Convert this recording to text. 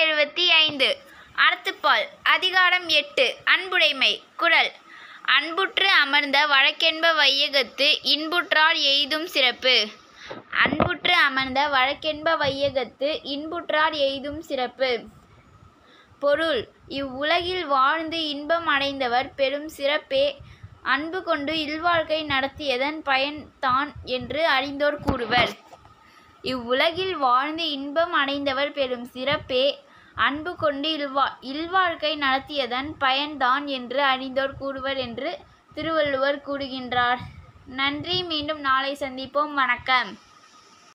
எழுபத்தி ஐந்து அறத்துப்பால் அதிகாரம் எட்டு அன்புடைமை குறள் அன்புற்று அமர்ந்த வழக்கென்ப வையகத்து இன்புற்றால் எய்தும் சிறப்பு அன்புற்று அமர்ந்த வழக்கென்ப வையகத்து இன்புற்றால் எய்தும் சிறப்பு பொருள் இவ்வுலகில் வாழ்ந்து இன்பம் அடைந்தவர் பெரும் சிறப்பே அன்பு கொண்டு இல்வாழ்க்கை நடத்தியதன் பயன் தான் என்று அறிந்தோர் கூறுவர் இவ்வுலகில் வாழ்ந்து இன்பம் அடைந்தவர் பெரும் சிறப்பே அன்பு கொண்டு இல்வா இல்வாழ்க்கை நடத்தியதன் பயன்தான் என்று அறிந்தோர் கூறுவர் என்று திருவள்ளுவர் கூறுகின்றார் நன்றி மீண்டும் நாளை சந்திப்போம் வணக்கம்